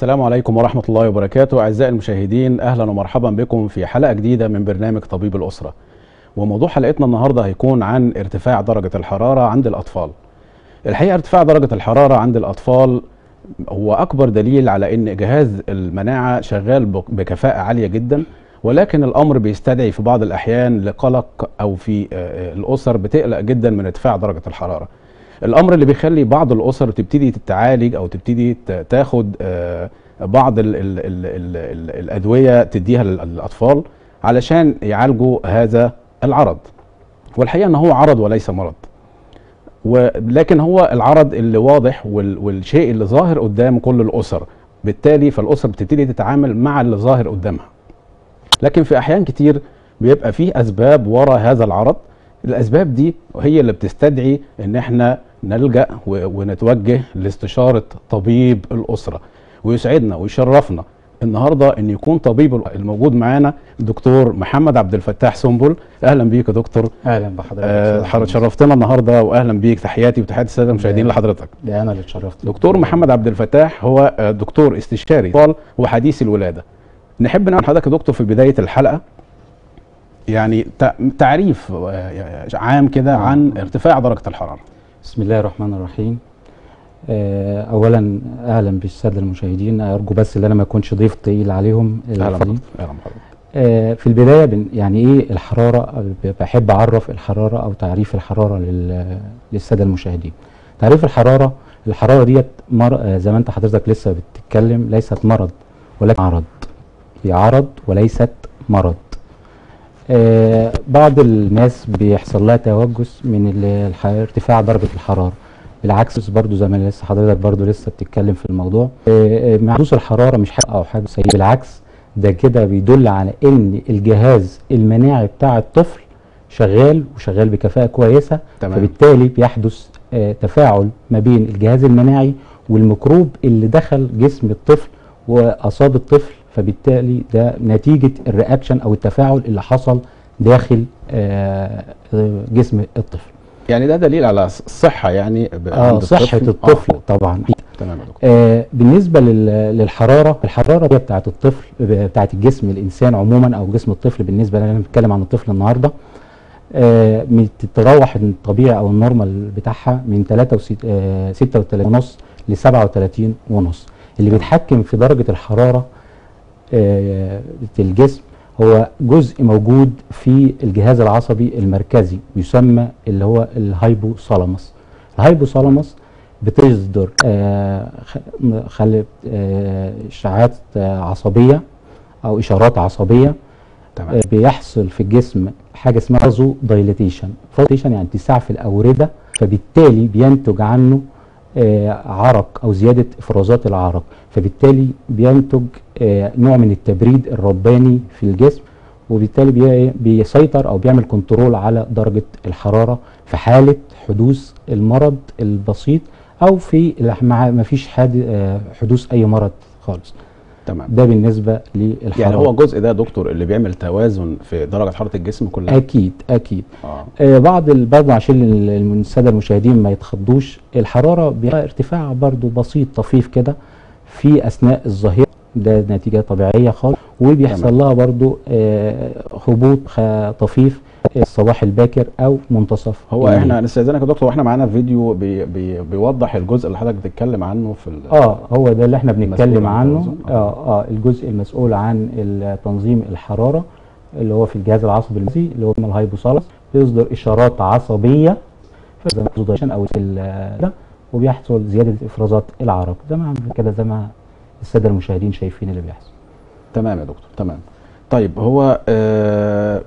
السلام عليكم ورحمة الله وبركاته أعزائي المشاهدين أهلا ومرحبا بكم في حلقة جديدة من برنامج طبيب الأسرة وموضوع حلقتنا النهاردة هيكون عن ارتفاع درجة الحرارة عند الأطفال الحقيقة ارتفاع درجة الحرارة عند الأطفال هو أكبر دليل على أن جهاز المناعة شغال بكفاءة عالية جدا ولكن الأمر بيستدعي في بعض الأحيان لقلق أو في الأسر بتقلق جدا من ارتفاع درجة الحرارة الامر اللي بيخلي بعض الاسر تبتدي تتعالج او تبتدي تاخد بعض ال ال ال ال ال الادويه تديها للاطفال علشان يعالجوا هذا العرض والحقيقه ان هو عرض وليس مرض ولكن هو العرض اللي واضح والشيء اللي ظاهر قدام كل الاسر بالتالي فالاسر بتبتدي تتعامل مع اللي ظاهر قدامها لكن في احيان كتير بيبقى فيه اسباب وراء هذا العرض الاسباب دي هي اللي بتستدعي ان احنا نلجا ونتوجه لاستشاره طبيب الاسره ويسعدنا ويشرفنا النهارده ان يكون طبيب الموجود معانا الدكتور محمد عبد الفتاح سنبل اهلا بيك يا دكتور اهلا بحضرتك آه حضرتك شرفتنا النهارده واهلا بيك تحياتي وتحيات الساده المشاهدين لحضرتك ده انا اللي اتشرفت دكتور محمد عبد الفتاح هو دكتور استشاري اطفال وحديث الولاده نحب نعرف حضرتك يا دكتور في بدايه الحلقه يعني تعريف عام كده عن ارتفاع درجه الحراره بسم الله الرحمن الرحيم اولا اهلا بالساده المشاهدين ارجو بس ان انا ما اكونش ضيف تقيل عليهم اهلا آه في البدايه يعني ايه الحراره بحب اعرف الحراره او تعريف الحراره للساده المشاهدين تعريف الحراره الحراره ديت مر... زي ما انت حضرتك لسه بتتكلم ليست مرض ولكن عرض هي عرض وليست مرض آه بعض الناس بيحصل لها توجس من ارتفاع درجه الحراره بالعكس برضو زي ما لسه حضرتك برضو لسه بتتكلم في الموضوع آه مع حدوث الحراره مش حاجه او حاجه سيئه بالعكس ده كده بيدل على ان الجهاز المناعي بتاع الطفل شغال وشغال بكفاءه كويسه تمام. فبالتالي بيحدث آه تفاعل ما بين الجهاز المناعي والميكروب اللي دخل جسم الطفل واصاب الطفل فبالتالي ده نتيجة الرياكشن أو التفاعل اللي حصل داخل جسم الطفل يعني ده دليل على الصحة يعني آه صحة الطفل, الطفل آه. طبعا تمام يا دكتور آه بالنسبة للحرارة الحرارة دي بتاعت الطفل بتاعت الجسم الإنسان عموما أو جسم الطفل بالنسبة لنا بنتكلم عن الطفل النهاردة آه بتتراوح الطبيعي أو النورمال بتاعها من 36 ونص ل 37 ونص اللي بيتحكم في درجة الحرارة في الجسم هو جزء موجود في الجهاز العصبي المركزي يسمى اللي هو الهايبوثالاموس الهايبوثالاموس بتصدر خل اشعاعات عصبيه او اشارات عصبيه تمام. بيحصل في الجسم حاجه اسمها فازو دايليتيشن فازو يعني اتساع في الاورده فبالتالي بينتج عنه آه عرق او زياده افرازات العرق فبالتالي بينتج آه نوع من التبريد الرباني في الجسم وبالتالي بي بيسيطر او بيعمل كنترول على درجه الحراره في حاله حدوث المرض البسيط او في ما فيش حدوث اي مرض خالص تمام ده بالنسبه للحراره يعني هو الجزء ده يا دكتور اللي بيعمل توازن في درجه حراره الجسم كلها اكيد اكيد آه. آه بعض برضه عشان الساده المشاهدين ما يتخضوش الحراره بيبقى ارتفاع برضه بسيط طفيف كده في اثناء الظهيره ده نتيجه طبيعيه خالص وبيحصل لها برضه آه هبوط طفيف الصباح الباكر او منتصف هو يعني احنا نستاذنك يا دكتور واحنا معانا فيديو بي بي بيوضح الجزء اللي حضرتك بتتكلم عنه في اه هو ده اللي احنا بنتكلم عنه اه اه الجزء المسؤول عن تنظيم الحراره اللي هو في الجهاز العصبي المركزي اللي هو الهايبوثالاموس بيصدر اشارات عصبيه او ده وبيحصل زياده افرازات العرق زي ما كده زي ما الساده المشاهدين شايفين اللي بيحصل تمام يا دكتور تمام طيب هو آه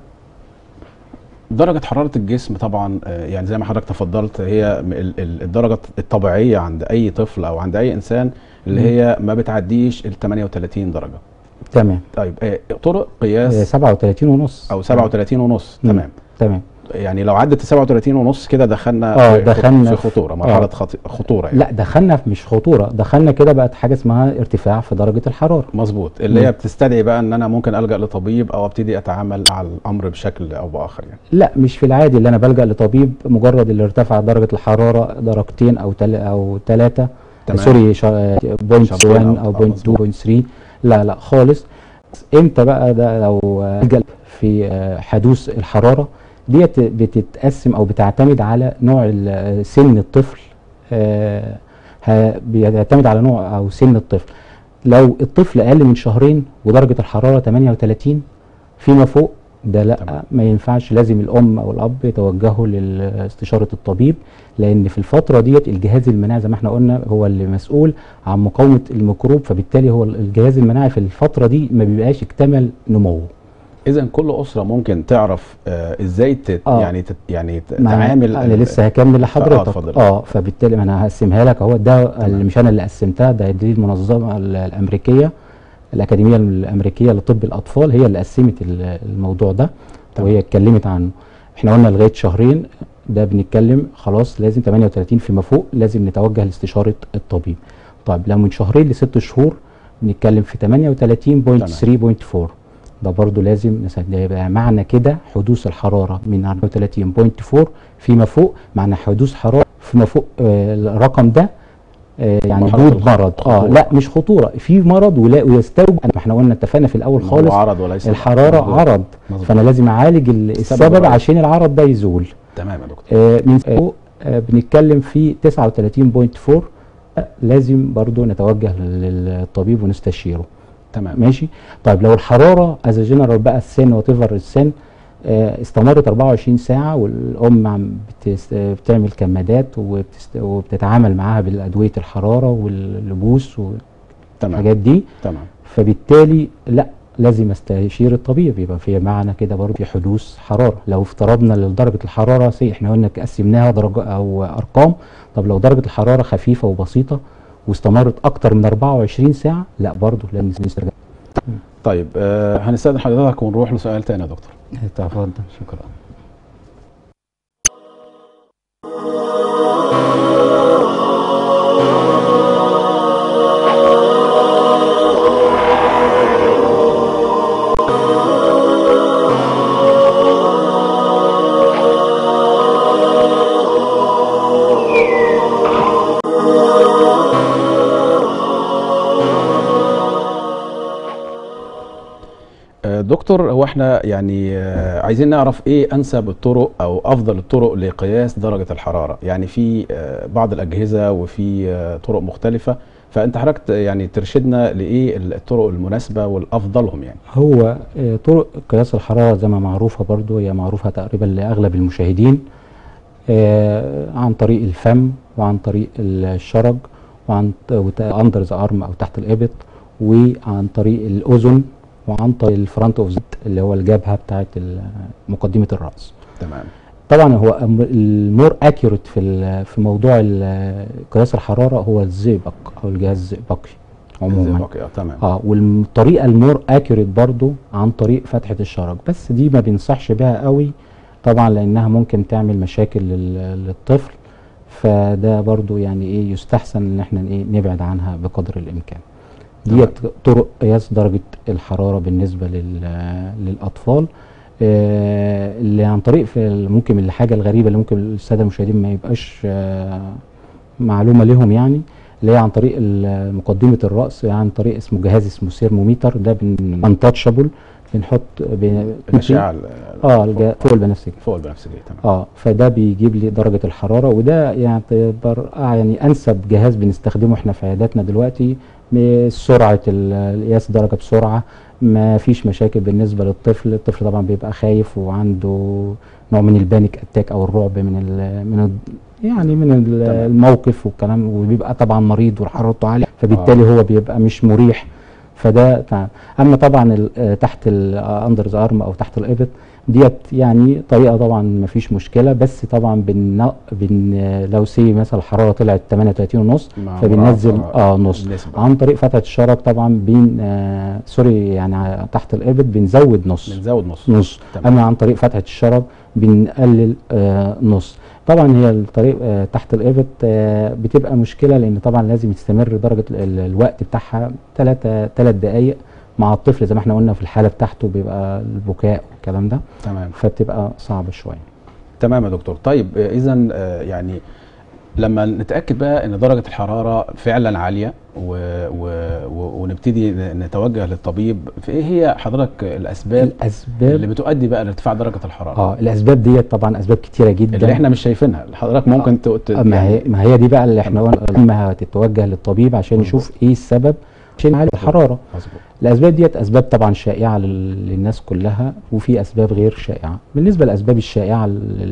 درجة حرارة الجسم طبعا يعني زي ما حضرتك تفضلت هي الدرجة الطبيعية عند أي طفل أو عند أي إنسان اللي هي ما بتعديش ال 38 درجة. تمام. طيب طرق قياس 37 ونص أو 37 ونص تمام. تمام. يعني لو عدت 37 ونص كده دخلنا اه دخلنا في خطوره مرحله آه. خطوره يعني. لا دخلنا في مش خطوره دخلنا كده بقت حاجه اسمها ارتفاع في درجه الحراره مظبوط اللي م. هي بتستدعي بقى ان انا ممكن الجا لطبيب او ابتدي اتعامل مع الامر بشكل او باخر يعني لا مش في العادي اللي انا بلجا لطبيب مجرد اللي ارتفع درجه الحراره درجتين او تل او ثلاثه تمام. سوري شا- بوينت شابين 1 أو- او أو بوينت 2 مظبوط. بوينت 3 لا لا خالص امتى بقى ده لو آه، الجلب في آه، حدوث الحراره ديت بتتقسم او بتعتمد على نوع ال- آه، سن الطفل آه، ه- بيعتمد على نوع او سن الطفل لو الطفل اقل من شهرين ودرجه الحراره 38 فيما فوق ده لا تمام. ما ينفعش لازم الام او الاب يتوجهوا لاستشاره الطبيب لان في الفتره ديت الجهاز المناعي زي ما احنا قلنا هو اللي مسؤول عن مقاومه الميكروب فبالتالي هو الجهاز المناعي في الفتره دي ما بيبقاش اكتمل نموه اذا كل اسره ممكن تعرف آه ازاي تت آه. يعني تت يعني ت- ما تعامل انا ال- لسه هكمل لحضرتك اتفضل. اه فبالتالي ما انا هقسمها لك اهو ده تمام. اللي مش انا اللي قسمتها ده دي المنظمه ال- الامريكيه الاكاديميه الامريكيه لطب الاطفال هي اللي قسمت ال- الموضوع ده تمام. وهي اتكلمت عنه احنا قلنا لغايه شهرين ده بنتكلم خلاص لازم 38 فيما فوق لازم نتوجه لاستشاره الطبيب طيب لو من شهرين لست شهور بنتكلم في 38.3.4 ده برضو لازم نسد- ده يبقى معنى كده حدوث الحراره من 34.4 فيما فوق معنى حدوث حراره فيما فوق آه الرقم ده آه يعني مرحلة وجود الخ- مرض اه خطورة. لا مش خطوره في مرض ولا ويستوجب ما احنا قلنا اتفقنا في الاول إن هو خالص عرض وليس الحراره مظبوط. عرض مظبوط. فانا لازم اعالج ال- السبب السبب الرئيسي. عشان العرض ده يزول تمام يا دكتور آه، من فوق آه، بنتكلم في 39.4 آه، لازم برضو نتوجه لل- للطبيب ونستشيره تمام ماشي طيب لو الحراره از جنرال بقى السن وات ايفر السن آه، استمرت 24 ساعه والام عم بتست- بتعمل كمادات وبتست- وبتتعامل معاها بالادويه الحراره واللبوس تمام والحاجات دي تمام فبالتالي لا لازم استشير الطبيب يبقى في معنى كده برضه في حدوث حراره لو افترضنا لدرجه الحراره سي احنا قلنا قسمناها درجه او ارقام طب لو درجه الحراره خفيفه وبسيطه واستمرت اكتر من 24 ساعه لا برضه لازم نسترجع طيب آه هنستاذن حضرتك ونروح لسؤال تاني يا دكتور تفضل شكرا آه، دكتور هو احنا يعني آه، عايزين نعرف ايه انسب الطرق او افضل الطرق لقياس درجة الحرارة يعني في آه، بعض الاجهزة وفي آه، طرق مختلفة فانت حضرتك ت- يعني ترشدنا لايه الطرق المناسبة والافضلهم يعني هو آه، طرق قياس الحرارة زي ما معروفة برضو هي معروفة تقريبا لأغلب المشاهدين آه، عن طريق الفم وعن طريق الشرج وعن اندر ذا ارم او تحت الابط وعن طريق الاذن وعن طريق الفرونت اوف اللي هو الجبهه بتاعت ال- مقدمه الراس تمام طبعا هو أم- المور اكيوريت في ال- في موضوع ال- قياس الحراره هو الزئبق او الجهاز الزئبقي عموما باقي اه تمام اه والطريقه المور اكيوريت برضو عن طريق فتحه الشرج بس دي ما بنصحش بها قوي طبعا لانها ممكن تعمل مشاكل لل- للطفل فده برضو يعني ايه يستحسن ان احنا ايه نبعد عنها بقدر الامكان ديت طرق قياس درجه الحراره بالنسبه لل- للاطفال آه، اللي عن طريق في ال- ممكن الحاجه الغريبه اللي ممكن الساده المشاهدين ما يبقاش آه، معلومه لهم يعني اللي هي عن طريق ال- مقدمه الراس عن طريق اسمه جهاز اسمه سيرموميتر ده انتاتشابل بنحط بن- الاشعه ال- اه الج- فوق البنفسجي فوق البنفسجية تمام اه فده بيجيب لي درجه الحراره وده يعتبر آه يعني انسب جهاز بنستخدمه احنا في عياداتنا دلوقتي م- سرعه ال- قياس درجه بسرعه ما فيش مشاكل بالنسبه للطفل الطفل طبعا بيبقى خايف وعنده نوع من البانيك اتاك او الرعب من ال من ال يعني من ال- تمام. الموقف والكلام وبيبقى طبعا مريض وحرارته عاليه فبالتالي هو بيبقى مش مريح فده تع- اما طبعا ال- آه، تحت الاندر ذا ارم او تحت الابط ديت يعني طريقه طبعا ما فيش مشكله بس طبعا بن, بن لو سي مثلا الحراره طلعت 38 ونص مع فبننزل مراعاة اه نص النسبة. عن طريق فتحه الشرج طبعا بين آه سوري يعني ع- تحت الابط بنزود نص بنزود نص نص تمام. اما عن طريق فتحه الشرج بنقلل آه نص طبعا هي الطريق آه تحت الابط آه بتبقى مشكله لان طبعا لازم يستمر درجه ال- ال- الوقت بتاعها 3 3 دقائق مع الطفل زي ما احنا قلنا في الحاله بتاعته بيبقى البكاء والكلام ده تمام فبتبقى صعبه شويه تمام يا دكتور طيب اذا يعني لما نتاكد بقى ان درجه الحراره فعلا عاليه و... و... و... ونبتدي ن- نتوجه للطبيب في ايه هي حضرتك الاسباب اللي الاسباب بتؤدي بقى لارتفاع درجه الحراره اه الاسباب ديت طبعا اسباب كتيره جدا اللي احنا مش شايفينها حضرتك ممكن ت... ت... آه، ما هي ما هي دي بقى اللي احنا قلنا لما هتتوجه للطبيب عشان مظبوط. يشوف ايه السبب عشان يعالج الحراره مظبوط الاسباب ديت اسباب طبعا شائعه لل- للناس كلها وفي اسباب غير شائعه بالنسبه للاسباب الشائعه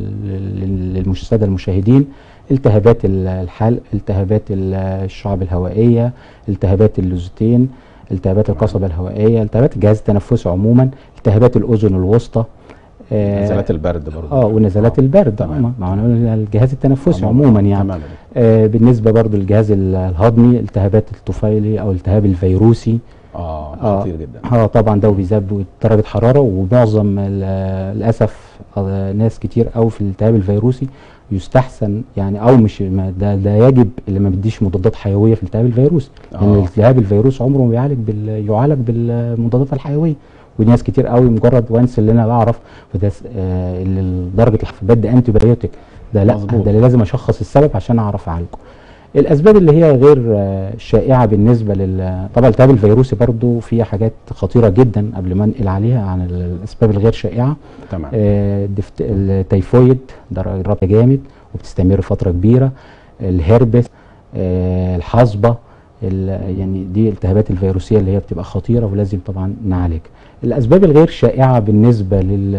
للساده المشاهدين التهابات ال- الحلق التهابات ال- الشعب الهوائيه التهابات اللوزتين التهابات تمام. القصبه الهوائيه التهابات الجهاز التنفسي عموما التهابات الاذن الوسطى آه، نزلات البرد برضه اه ونزلات البرد تمام. آه، ما هو الجهاز التنفسي عموماً. عموما يعني تمام آه بالنسبه برضو للجهاز ال- الهضمي التهابات الطفيلي او التهاب الفيروسي اه آه. خطير جدا اه طبعا ده بيزود درجه حراره ومعظم ال- للاسف آه، ناس كتير قوي في الالتهاب الفيروسي يستحسن يعني او مش ما ده, ده يجب اللي ما بديش مضادات حيويه في الالتهاب الفيروسي لان آه. الالتهاب الفيروس عمره ما بيعالج بال يعالج بالمضادات الحيويه وناس كتير قوي مجرد وانس اللي انا بعرف وده س- آه اللي درجه الحفظ بدي انتي بايوتيك ده لا مظبوط. ده اللي لازم اشخص السبب عشان اعرف اعالجه الاسباب اللي هي غير آه، شائعه بالنسبه لل طبعا الالتهاب الفيروسي برضو فيها حاجات خطيره جدا قبل ما انقل عليها عن الاسباب الغير شائعه تمام آه، الدفت... التيفويد درجه ربط جامد وبتستمر فتره كبيره الهربس آه، الحصبه ال- يعني دي الالتهابات الفيروسيه اللي هي بتبقى خطيره ولازم طبعا نعالجها الاسباب الغير شائعه بالنسبه لل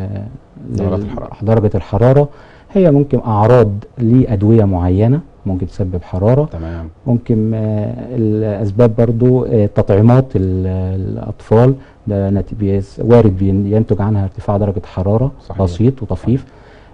درجة لل- الحرارة. درجه الحراره هي ممكن اعراض لادويه معينه ممكن تسبب حراره تمام ممكن آه، الاسباب برضو آه، تطعيمات ال- الاطفال ده نت- بيس- وارد بين- ينتج عنها ارتفاع درجه حراره صحيح. بسيط وطفيف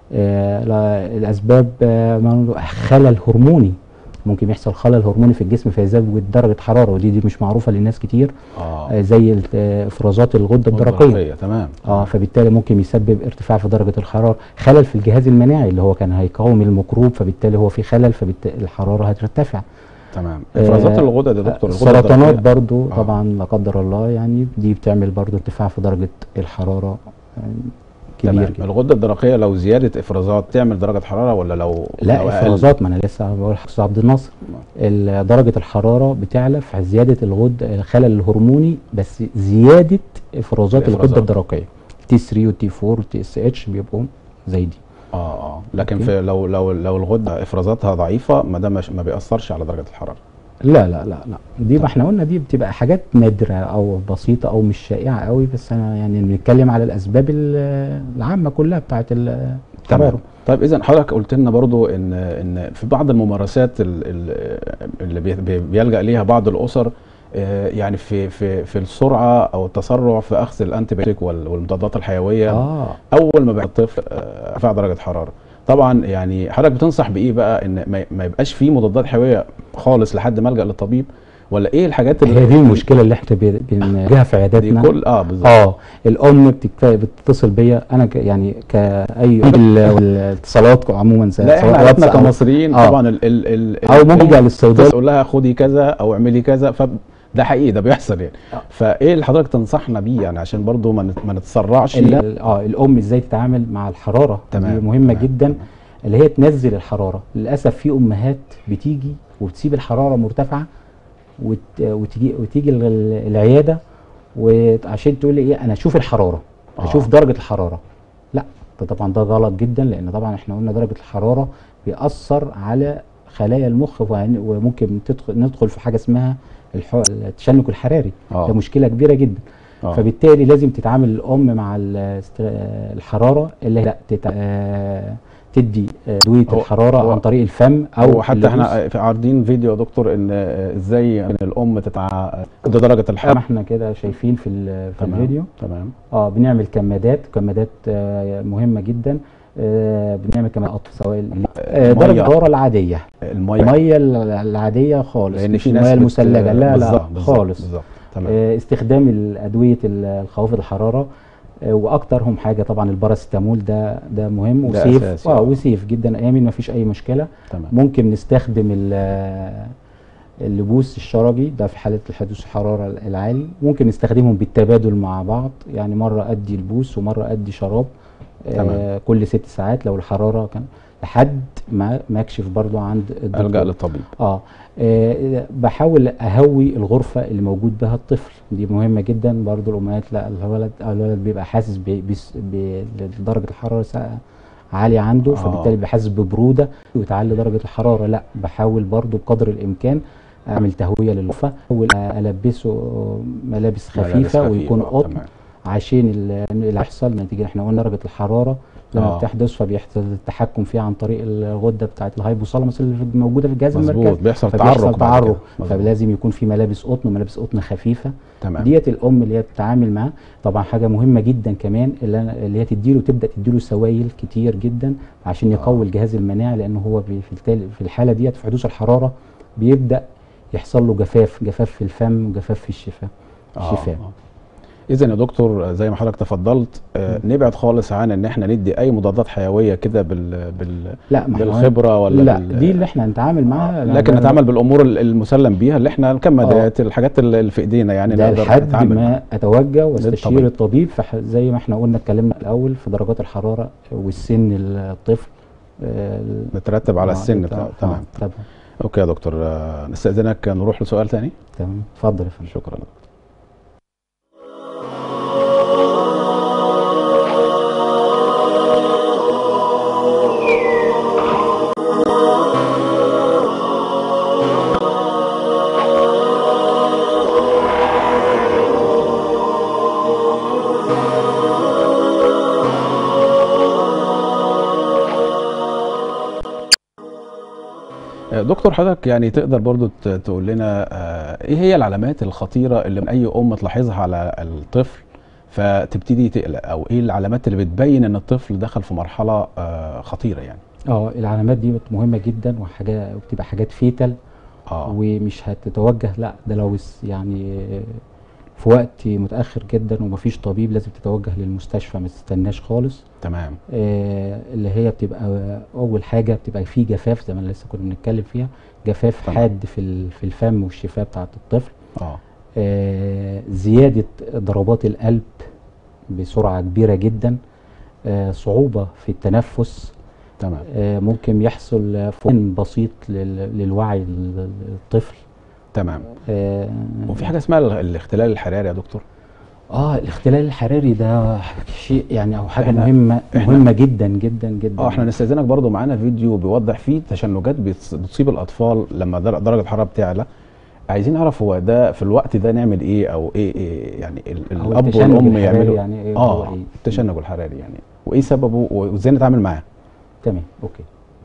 آه، لا- الاسباب آه، ما نقول خلل هرموني ممكن يحصل خلل هرموني في الجسم فيزود درجه حراره ودي دي مش معروفه للناس كتير اه آه، زي ال- آه، افرازات الغده الدرقيه الدرقية، تمام اه فبالتالي ممكن يسبب ارتفاع في درجه الحراره خلل في الجهاز المناعي اللي هو كان هيقاوم الميكروب فبالتالي هو في خلل فبالتالي الحراره هترتفع تمام افرازات آه، الغدد يا دكتور الغدة السرطانات الدرقية. برضو آه. طبعا لا قدر الله يعني دي بتعمل برضو ارتفاع في درجه الحراره يعني كبير تمام جدا الغده الدرقيه لو زياده افرازات تعمل درجه حراره ولا لو لا لو أقل؟ افرازات ما انا لسه بقول لحضرتك عبد الناصر ال- درجه الحراره بتعلى في زياده الغد الخلل الهرموني بس زياده افرازات الإفرازات. الغده الدرقيه تي 3 وتي 4 وتي اس اتش بيبقوا زي دي اه اه لكن أوكي. في لو لو لو الغده افرازاتها ضعيفه ما ده مش ما بيأثرش على درجه الحراره لا لا لا لا دي طب. ما احنا قلنا دي بتبقى حاجات نادره او بسيطه او مش شائعه قوي بس انا يعني بنتكلم على الاسباب ال- العامه كلها بتاعت ال- تمام الحراره طيب اذا حضرتك قلت لنا برضو ان ان في بعض الممارسات ال- ال- اللي بي- بي- بيلجأ ليها بعض الاسر آه، يعني في في في السرعه او التسرع في اخذ الانتيبيوتيك وال- والمضادات الحيويه اه اول ما بقى الطفل آه، ارتفاع درجه حراره طبعا يعني حضرتك بتنصح بايه بقى ان ما- ما يبقاش فيه مضادات حيويه خالص لحد ما الجا للطبيب ولا ايه الحاجات هي دي المشكله اللي احنا بي- بنواجهها في دي عياداتنا كل اه بالظبط اه الام بتك- بتتصل بيا انا ك يعني كاي والاتصالات عموما سواء لا احنا واتس عاداتنا أو- كمصريين آه. طبعا ال ال ال او ممكن يلجا للصيدليه تقول لها خدي كذا او اعملي كذا فده حقيقي ده بيحصل يعني آه. فايه اللي حضرتك تنصحنا بيه يعني عشان برضو ما نت- ما نتسرعش ال- اه الام ازاي تتعامل مع الحراره تمام، دي مهمه تمام، جدا تمام. اللي هي تنزل الحراره للاسف في امهات بتيجي وتسيب الحراره مرتفعه وت... وتيجي وتيجي ال- ال- العياده وعشان تقول لي ايه انا اشوف الحراره آه. اشوف درجه الحراره لا ده طبعا ده غلط جدا لان طبعا احنا قلنا درجه الحراره بيأثر على خلايا المخ وهن- وممكن تدخل ندخل في حاجه اسمها الح- التشنج الحراري آه. ده مشكله كبيره جدا آه. فبالتالي لازم تتعامل الام مع الاست- الحراره اللي هي لا تت... آه، تدي ادويه هو- الحراره هو- عن طريق الفم او او حتى اللبوس. احنا في- عارضين فيديو يا دكتور ان آه، ازاي ان الام تتع ده درجه ما الحراره احنا كده شايفين في, ال- في تمام الفيديو تمام اه بنعمل كمادات كمادات آه مهمه جدا آه بنعمل كمان قطف سوائل آه المية. درجه الحراره العاديه الميه الميه ال- العاديه خالص لان مش في ناس الميه بت- المثلجه لا بالظبط، لا بالظبط، خالص بالظبط تمام آه، استخدام الادويه ال- الخوافض الحراره آه، واكترهم حاجه طبعا الباراسيتامول ده ده مهم ده وسيف أساسي، اه آه. وسيف جدا امن ما فيش اي مشكله تمام ممكن نستخدم ال- اللبوس الشرجي ده في حاله الحدوث الحراره العالي ممكن نستخدمهم بالتبادل مع بعض يعني مره ادي البوس ومره ادي شراب تمام. آه كل ست ساعات لو الحراره كان لحد ما ما اكشف برضو عند الجا الدكتور للطبيب اه آه، بحاول اهوي الغرفه اللي موجود بها الطفل دي مهمه جدا برضو الامهات لا الولد الولد بيبقى حاسس ب- بس- ب- بدرجه الحراره سا- عاليه عنده آه. فبالتالي بيبقى حاسس ببروده وتعلي درجه الحراره لا بحاول برضو بقدر الامكان اعمل تهويه للغرفه احاول البسه ملابس خفيفه, ملابس ويكون آه، قطن تمام. عشان ال- اللي هيحصل نتيجه احنا قلنا درجه الحراره لما آه. بتحدث فبيحصل التحكم فيها عن طريق الغده بتاعه الهايبوثالاموس اللي في- موجوده في الجهاز مظبوط المركزي بيحصل فبيحصل تعرق بعد تعرق كده. مظبوط. فلازم يكون في ملابس قطن وملابس قطن خفيفه تمام ديت الام اللي هي بتتعامل معاه طبعا حاجه مهمه جدا كمان اللي, أنا اللي هي تديله تبدا تديله سوائل كتير جدا عشان يقوي الجهاز المناعي لان هو بي- في التالي في الحاله ديت في حدوث الحراره بيبدا يحصل له جفاف جفاف في الفم وجفاف في الشفاه الشفاه اذا يا دكتور زي ما حضرتك تفضلت آه، نبعد خالص عن ان احنا ندي اي مضادات حيويه كده بال... بال... لا ما هو- بالخبره ولا لا بال... دي اللي احنا هنتعامل معاها لكن نتعامل بالامور ال- المسلم بيها اللي احنا الكمادات الحاجات اللي اللي في ايدينا يعني ده نقدر لحد نتعامل معاها. ما اتوجه واستشير للطبيب. الطبيب فح- زي ما احنا قلنا اتكلمنا الاول في درجات الحراره والسن الطفل آه، ال- نترتب على آه، السن بتاع- بتاعه تمام آه، طبعا اوكي يا دكتور آه، نستاذنك نروح لسؤال تاني تمام اتفضل يا فندم شكرا آه، دكتور حضرتك يعني تقدر برضو ت- تقول لنا آه، ايه هي العلامات الخطيره اللي من اي ام تلاحظها على الطفل فتبتدي تقلق او ايه العلامات اللي بتبين ان الطفل دخل في مرحله آه، خطيره يعني اه العلامات دي بت- مهمه جدا وحاجه وبتبقى حاجات فيتال اه ومش هتتوجه لا ده لو اس- يعني في وقت متاخر جدا ومفيش طبيب لازم تتوجه للمستشفى ما تستناش خالص تمام آه، اللي هي بتبقى اول حاجه بتبقى في جفاف زي ما لسه كنا بنتكلم فيها جفاف تمام. حاد في ال- في الفم والشفاه بتاعه الطفل اه آه، زياده ضربات القلب بسرعه كبيره جدا آه، صعوبه في التنفس تمام آه، ممكن يحصل فقدان بسيط لل- للوعي لل- للطفل تمام آه، وفي حاجه اسمها ال- الاختلال الحراري يا دكتور اه الاختلال الحراري ده شيء يعني او حاجه إحنا- مهمه إحنا- مهمه جدا جدا جدا اه احنا نستاذنك برضو معانا فيديو بيوضح فيه تشنجات بتص- بتصيب الاطفال لما در- درجه الحراره بتعلى عايزين نعرف هو ده في الوقت ده نعمل ايه او ايه, إيه يعني ال- هو الاب التشنج والام الحراري يعملوا يعني إيه اه هو إيه؟ التشنج الحراري يعني وايه سببه وازاي نتعامل معاه تمام اوكي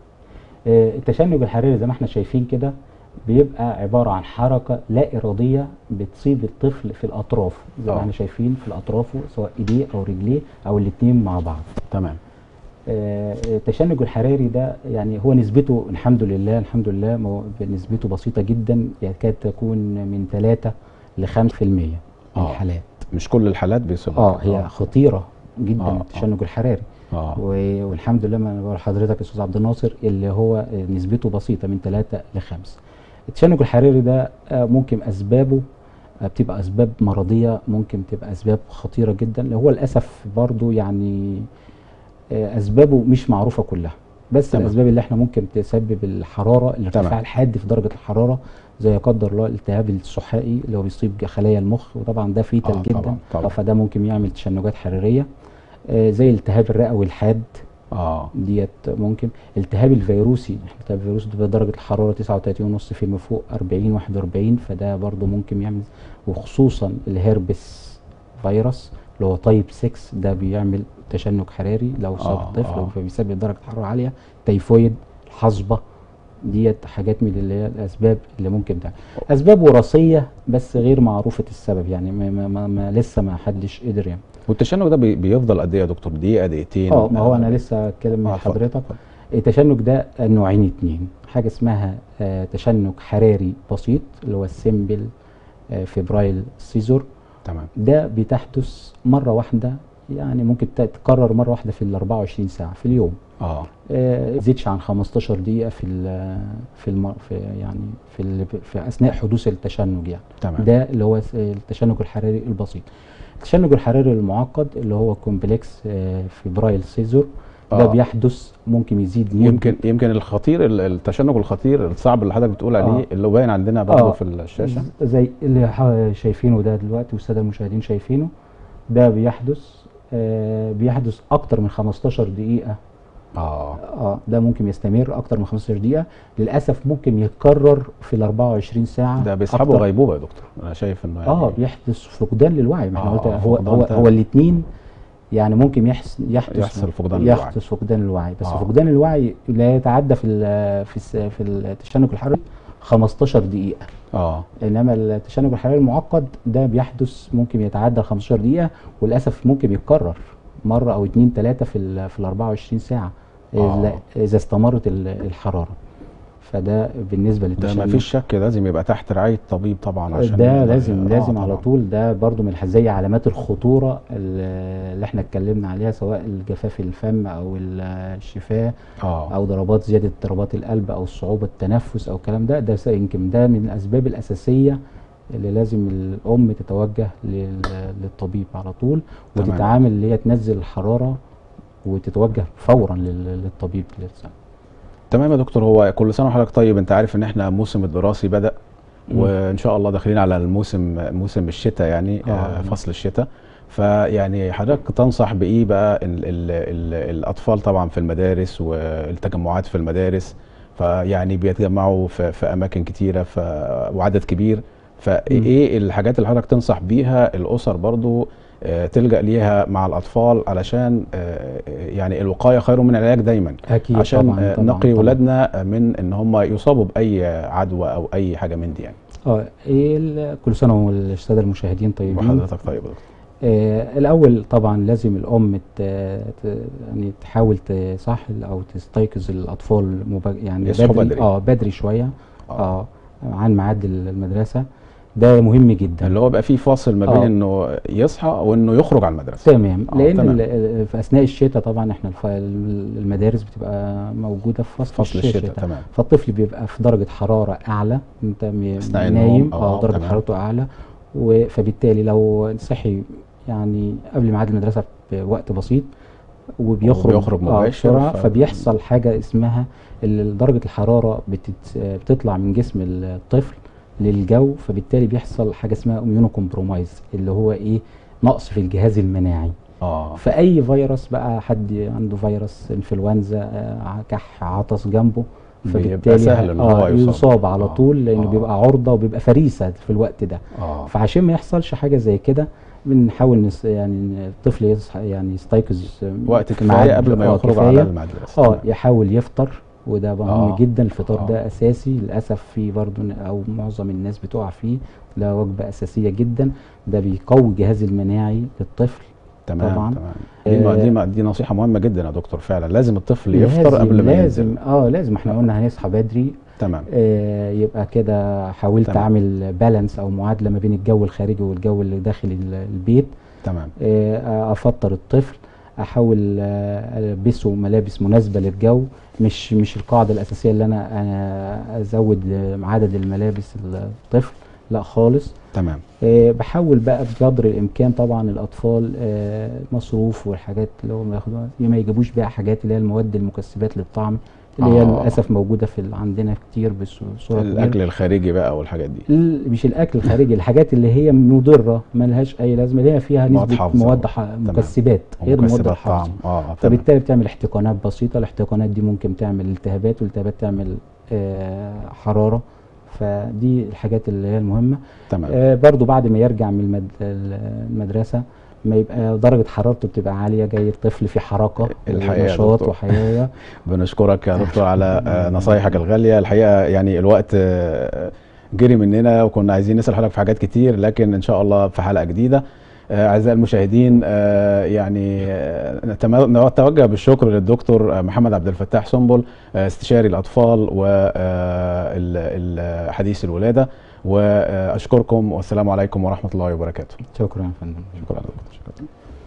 آه، التشنج الحراري زي ما احنا شايفين كده بيبقى عباره عن حركه لا اراديه بتصيب الطفل في الاطراف زي آه. ما احنا شايفين في الاطراف سواء ايديه او رجليه او الاثنين مع بعض تمام آه، التشنج الحراري ده يعني هو نسبته الحمد لله الحمد لله مو- نسبته بسيطه جدا يكاد تكون من 3 ل 5% من آه. الحالات مش كل الحالات بيصيبها اه هي خطيره جدا آه، آه. التشنج الحراري اه و- والحمد لله ما انا بقول لحضرتك يا استاذ عبد الناصر اللي هو نسبته بسيطه من 3 ل 5 التشنج الحراري ده آه، ممكن اسبابه آه، بتبقى اسباب مرضيه ممكن تبقى اسباب خطيره جدا اللي هو للاسف برضو يعني آه، اسبابه مش معروفه كلها بس تمام. الاسباب اللي احنا ممكن تسبب الحراره الارتفاع تمام. الحاد في درجه الحراره زي قدر الله الالتهاب السحائي اللي هو بيصيب خلايا المخ وطبعا ده فيتال آه، جدا طبعاً، طبعاً. فده ممكن يعمل تشنجات حراريه آه، زي الالتهاب الرئوي الحاد اه ديت ممكن التهاب الفيروسي التهاب الفيروسي ده درجه الحراره 39 ونص فيما فوق 40 41 فده برضو ممكن يعمل وخصوصا الهربس فيروس اللي هو تايب 6 ده بيعمل تشنج حراري لو صاب آه، الطفل آه. فبيسبب درجه حراره عاليه تيفويد الحصبه ديت حاجات من اللي هي الاسباب اللي ممكن تعمل اسباب وراثيه بس غير معروفه السبب يعني ما, ما, ما, ما لسه ما حدش قدر يعني والتشنج ده بي- بيفضل قد ايه يا دكتور دقيقه دقيقتين اه ما هو انا لسه اتكلم مع آه، اتفضل، حضرتك اتفضل. التشنج ده نوعين اتنين حاجه اسمها آه، تشنج حراري بسيط اللي هو السيمبل آه، فيبرايل سيزور تمام ده بتحدث مره واحده يعني ممكن ت- تتكرر مره واحده في ال 24 ساعه في اليوم اه آه، ما تزيدش عن 15 دقيقه في ال في الم في يعني في ال في اثناء حدوث التشنج يعني تمام ده اللي هو س- التشنج الحراري البسيط التشنج الحراري المعقد اللي هو كومبلكس آه، فيبرايل سيزور ده آه. بيحدث ممكن يزيد مدة يمكن يمكن الخطير ال- التشنج الخطير الصعب اللي حضرتك بتقول عليه آه. اللي هو باين عندنا برضه آه. في الشاشه ز- زي اللي ح- شايفينه ده دلوقتي والساده المشاهدين شايفينه ده بيحدث آه بيحدث اكتر من 15 دقيقه اه اه ده ممكن يستمر اكتر من 15 دقيقه للاسف ممكن يتكرر في ال 24 ساعه ده بيسحبوا أكتر. غيبوبه يا دكتور انا شايف انه يعني اه بيحدث فقدان للوعي ما احنا آه، قلت هو فقدان هو تام. هو الاثنين يعني ممكن يحس يحدث يحصل فقدان للوعي. يحدث فقدان الوعي بس آه. فقدان الوعي لا يتعدى في ال في الس- في التشنج الحراري 15 دقيقه اه انما التشنج الحراري المعقد ده بيحدث ممكن يتعدى 15 دقيقه وللاسف ممكن يتكرر مره او اتنين تلاته في ال في ال 24 ساعه آه. إذا- اذا استمرت ال- الحراره فده بالنسبه ده للتشنج ما فيش شك لازم يبقى تحت رعايه طبيب طبعا عشان ده يقدر- لازم آه لازم على طبعاً. طول ده برضو من الح- زي علامات الخطوره ال- اللي احنا اتكلمنا عليها سواء الجفاف الفم او ال- الشفاه اه او ضربات زياده ضربات القلب او صعوبه التنفس او الكلام ده ده س- يمكن ده من الاسباب الاساسيه اللي لازم الام تتوجه لل- للطبيب على طول تمام. وتتعامل اللي هي تنزل الحراره وتتوجه فورا لل- للطبيب للسنة. تمام يا دكتور هو كل سنه وحضرتك طيب انت عارف ان احنا موسم الدراسي بدا مم. وان شاء الله داخلين على الموسم موسم الشتاء يعني آه. آه فصل الشتاء فيعني حضرتك تنصح بايه بقى ال ال ال الاطفال طبعا في المدارس والتجمعات في المدارس فيعني بيتجمعوا في, في اماكن كتيره ف وعدد كبير فايه الحاجات اللي حضرتك تنصح بيها الاسر برضو آه، تلجا ليها مع الاطفال علشان آه، يعني الوقايه خير من العلاج دايما اكيد عشان طبعا آه، طبعا نقي طبعاً. ولادنا من ان هم يصابوا باي عدوى او اي حاجه من دي يعني اه إيه ال- كل سنه والساده المشاهدين طيبين وحضرتك طيب يا دكتور آه الاول طبعا لازم الام ت... ت... يعني تحاول تصحي او تستيقظ الاطفال مبا... يعني يصحوا بدري بدري. اه بدري شويه آه. اه عن ميعاد المدرسه ده مهم جدا اللي هو بقى فيه فاصل ما بين آه. انه يصحى وانه يخرج على المدرسه تمام آه، لان تمام. ال- ال- في اثناء الشتاء طبعا احنا الف... المدارس بتبقى موجوده في فصل, فصل الشتاء تمام فالطفل بيبقى في درجه حراره اعلى انت م- أثناء نايم النوم. اه آه، درجه تمام. حرارته اعلى و- فبالتالي لو صحي يعني قبل ميعاد المدرسه بوقت بسيط وبيخرج وبيخرج آه مباشر، بسرعه ف- فبيحصل حاجه اسمها ال- درجه الحراره بتت... بتطلع من جسم الطفل للجو فبالتالي بيحصل حاجه اسمها اميونو كومبرومايز اللي هو ايه نقص في الجهاز المناعي اه فاي فيروس بقى حد عنده فيروس انفلونزا آه، كح عطس جنبه بيبقى سهل إن هو آه يصاب. يصاب على آه، طول لانه آه. بيبقى عرضه وبيبقى فريسه في الوقت ده اه فعشان ما يحصلش حاجه زي كده بنحاول نس يعني إن الطفل يصحى يعني يستيقظ وقت في ميعاد- كفايه قبل ما آه، يخرج على كفاية. المدرسه اه تمام. يحاول يفطر وده مهم آه، جدا الفطار آه. ده اساسي للاسف في برضه ن- او معظم الناس بتقع فيه ده وجبه اساسيه جدا ده بيقوي الجهاز المناعي للطفل تمام طبعاً. تمام دي, آه، دي, ما- دي نصيحه مهمه جدا يا دكتور فعلا لازم الطفل يفطر لازم قبل ما لازم ينزل اه لازم احنا قلنا هنصحى بدري تمام آه يبقى كده حاولت تمام. اعمل بالانس او معادله ما بين الجو الخارجي والجو اللي داخل ال- البيت تمام آه افطر الطفل احاول آه، البسه ملابس مناسبه للجو مش مش القاعده الاساسيه اللي انا انا ازود آه، عدد الملابس الطفل لا خالص تمام آه، بحاول بقى بقدر الامكان طبعا الاطفال آه، مصروف والحاجات اللي هم ياخدوها ما يجيبوش بقى حاجات اللي هي المواد المكسبات للطعم اللي هي آه. للاسف موجوده في ال- عندنا كتير بس- بصوره كبيره الاكل الخارجي بقى والحاجات دي ال- مش الاكل الخارجي الحاجات اللي هي مضره ملهاش اي لازمه اللي هي فيها مواد نسبه حافظة. مواد ح- مكسبات غير مواد ومكسبات الحافظه طعم اه تمام فبالتالي بتعمل احتقانات بسيطه الاحتقانات دي ممكن تعمل التهابات والالتهابات تعمل آه، حراره فدي الحاجات اللي هي المهمه تمام آه، برضو بعد ما يرجع من المد... المدرسه ما يبقى درجه حرارته بتبقى عاليه جاي الطفل في حركه الحقيقة يا ونشاط دكتور. وحيويه بنشكرك يا دكتور على آه، نصايحك الغاليه الحقيقه يعني الوقت آه، جري مننا وكنا عايزين نسال حضرتك في حاجات كتير لكن ان شاء الله في حلقه جديده آه، اعزائي المشاهدين آه، يعني آه، نتم- نتوجه بالشكر للدكتور آه، محمد عبد الفتاح سنبل آه، استشاري الاطفال وحديث الولاده واشكركم والسلام عليكم ورحمه الله وبركاته شكرا يا فندم شكرا يا دكتور شكرا